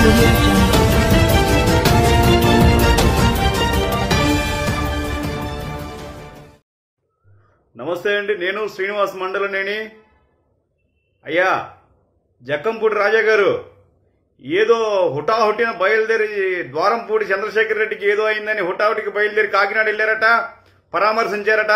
audio jungle. నమస్తే అండి నేను శ్రీనివాస్ మండలనేని అయ్యా జక్కంపూడి రాజా గారు ఏదో హుటాహుటిన బయలుదేరి ద్వారంపూడి చంద్రశేఖర్ రెడ్డికి ఏదో అయిందని హుటాహుటికి బయలుదేరి కాకినాడ వెళ్ళారట పరామర్శించారట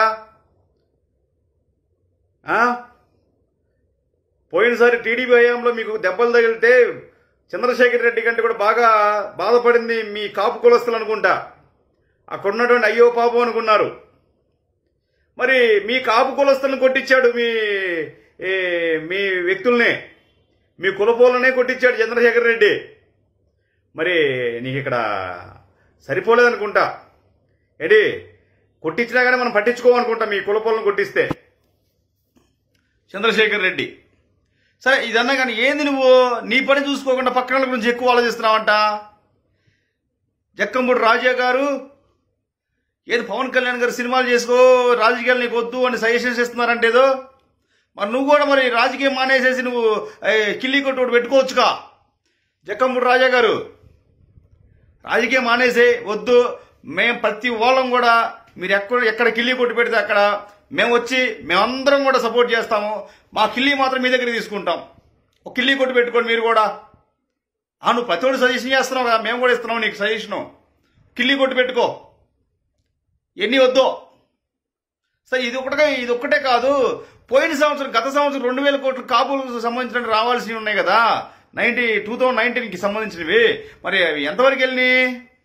ఆ? పోయినసారి టీడీపీ హయాంలో మీకు దెబ్బలు తగిలితే చంద్రశేఖర్ రెడ్డి కంటే కూడా బాగా బాధపడింది మీ కాపు కులస్తులు అనుకుంటా అక్కడ ఉన్నటువంటి అయ్యో పాపం అనుకున్నారు మరి మీ కాపు కులస్తులను కొట్టించాడు మీ ఏ, మీ వ్యక్తుల్ని మీ కులపోలనే కొట్టించాడు చంద్రశేఖర్ రెడ్డి మరి నీకు ఇక్కడ సరిపోలేదనుకుంటా ఏంటి కొట్టించినా కానీ మనం పట్టించుకోమనుకుంటా మీ కులపోలను కొట్టిస్తే చంద్రశేఖర్ రెడ్డి సరే ఇదన్నా కానీ ఏంది నువ్వు నీ పని చూసుకోకుండా పక్కన వాళ్ళ గురించి ఎక్కువ ఆలోచిస్తున్నావంట జక్కంపూడి రాజా గారు ఏది పవన్ కళ్యాణ్ గారు సినిమాలు చేసుకో రాజకీయాలు నీకు వద్దు అని సజెషన్స్ ఇస్తున్నారంటే ఏదో మరి నువ్వు కూడా మరి రాజకీయం మానేసేసి నువ్వు ఏ, కిల్లి కొట్టు ఒకటి పెట్టుకోవచ్చుగా జక్కంపూడి రాజా గారు రాజకీయం మానేసే వద్దు మేము ప్రతి వాళ్ళం కూడా మీరు ఎక్కడ ఎక్కడ కిల్లి కొట్టు పెడితే అక్కడ మేము వచ్చి మేమందరం కూడా సపోర్ట్ చేస్తాము మా కిల్లి మాత్రం మీ దగ్గర తీసుకుంటాం ఒక కిల్లి కొట్టు పెట్టుకోండి మీరు కూడా ఆ నువ్వు ప్రతి ఒక్కటి సజెషన్ చేస్తున్నావు కదా మేము కూడా ఇస్తున్నాం నీకు సజెషను కిల్లి కొట్టు పెట్టుకో ఎన్ని వద్దో సరే ఇది ఒకటే ఇది ఒక్కటే కాదు పోయిన సంవత్సరం గత సంవత్సరం రెండు వేల కోట్లు కాపులకు సంబంధించిన రావాల్సినవి ఉన్నాయి కదా నైన్టీ టూ థౌజండ్ నైన్టీన్కి సంబంధించినవి మరి అవి ఎంతవరకు వెళ్ళినాయి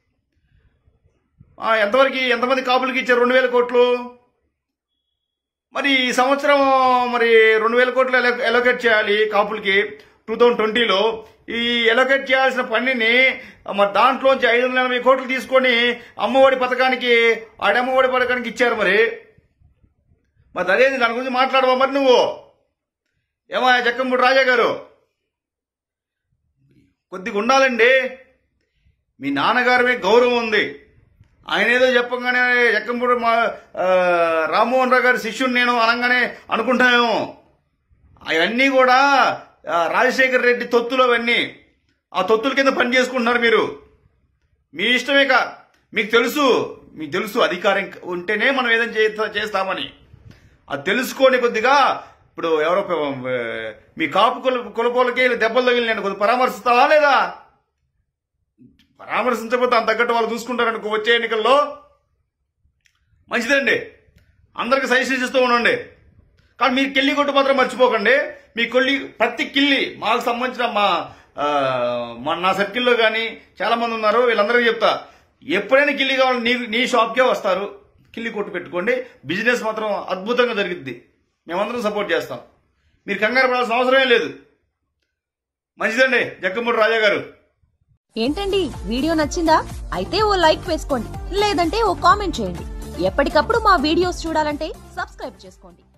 ఆ, ఎంతవరకు ఎంతమంది కాపులకి ఇచ్చారు రెండు వేల కోట్లు మరి ఈ సంవత్సరం మరి రెండు వేల కోట్లు ఎలో- ఎలోకేట్ చేయాలి కాపులకి టూ థౌజండ్ ట్వంటీలో ఈ ఎలోకేట్ చేయాల్సిన పనిని మరి దాంట్లోంచి ఐదు వందల ఎనభై కోట్లు తీసుకొని అమ్మఒడి పథకానికి ఆడమ్మఒడి పథకానికి ఇచ్చారు మరి మరి అదేంది దాని గురించి మాట్లాడవా మరి నువ్వు ఏమా జక్కంపూడి రాజా గారు కొద్దిగా ఉండాలండి మీ నాన్నగారి మీద గౌరవం ఉంది ఆయన ఏదో చెప్పగానే ఎక్కంపూడి మా ఆ, రామ్మోహన్ రావు గారి శిష్యుని నేను అనగానే అనుకుంటామేమో అవన్నీ కూడా ఆ, రాజశేఖర్ రెడ్డి తొత్తులు అవన్నీ ఆ తొత్తుల కింద పని చేసుకుంటున్నారు మీరు మీ ఇష్టమేక మీకు తెలుసు మీకు తెలుసు అధికారం ఉంటేనే మనం ఏదైనా చేస్తా- చేస్తామని అది తెలుసుకోని కొద్దిగా ఇప్పుడు ఎవరో ప- మీ కాపు కుల కులపోలకి దెబ్బలు తగిలి నేను కొద్దిగా పరామర్శిస్తావా లేదా పరామర్శించకపోతే అంత తగ్గట్టు వాళ్ళు చూసుకుంటారనుకో వచ్చే ఎన్నికల్లో మంచిదండి అందరికి సజెషన్స్ ఇస్తూ ఉండండి కానీ మీరు కిల్లి కొట్టు మాత్రం మర్చిపోకండి మీ కొల్లి ప్రతి కిల్లి మాకు సంబంధించిన మా ఆ, మా నా సర్కిల్లో కానీ చాలా మంది ఉన్నారు వీళ్ళందరికీ చెప్తా ఎప్పుడైనా కిల్లి కావాలి నీ నీ షాప్కే వస్తారు కిల్లి కొట్టు పెట్టుకోండి బిజినెస్ మాత్రం అద్భుతంగా జరిగిద్ది మేమందరం సపోర్ట్ చేస్తాం మీరు కంగారు పడాల్సిన అవసరమే లేదు మంచిదండి జక్కమూడి రాజా గారు ఏంటండి వీడియో నచ్చిందా అయితే ఓ లైక్ వేసుకోండి లేదంటే ఓ కామెంట్ చేయండి ఎప్పటికప్పుడు మా వీడియోస్ చూడాలంటే సబ్స్క్రైబ్ చేసుకోండి